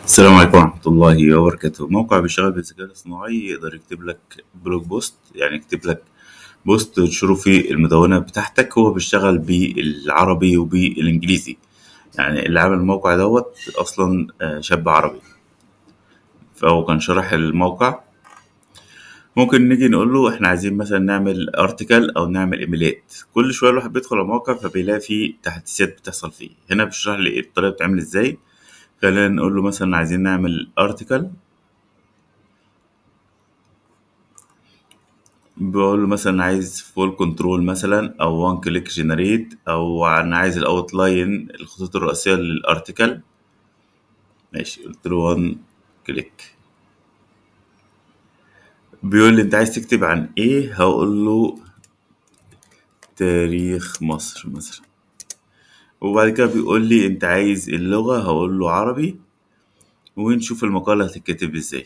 السلام عليكم ورحمة الله وبركاته موقع بيشتغل بالذكاء الاصطناعي يقدر يكتب لك بلوج بوست يعني يكتب لك بوست تنشره في المدونة بتاعتك هو بيشتغل بالعربي وبالإنجليزي يعني اللي عامل الموقع دوت أصلا آه، شاب عربي فهو كان شرح الموقع ممكن نيجي نقول له احنا عايزين مثلا نعمل ارتكل او نعمل ايميلات كل شويه الواحد بيدخل على الموقع فبيلاقي فيه تحديثات بتحصل فيه هنا بيشرح لي ايه الطريقه بتتعمل ازاي خلينا نقول له مثلا عايزين نعمل ارتكل بقول له مثلا عايز فول كنترول مثلا او وان كليك جنريت او انا عايز الاوتلاين الخطوط الرئيسيه للارتكل ماشي قلت له وان كليك بيقول لي انت عايز تكتب عن ايه هقول له تاريخ مصر مثلا وبعد كده بيقول لي انت عايز اللغة هقول له عربي ونشوف المقالة هتتكتب ازاي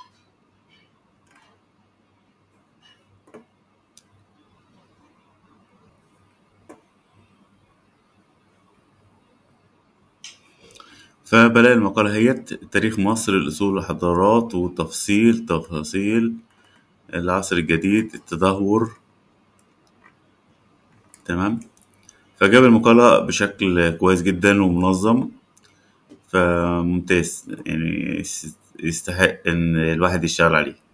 فبلاقي المقالة هيت تاريخ مصر الأصول والحضارات وتفصيل تفاصيل العصر الجديد التدهور تمام فجاب المقالة بشكل كويس جدا ومنظم فممتاز يعني يستحق إن الواحد يشتغل عليه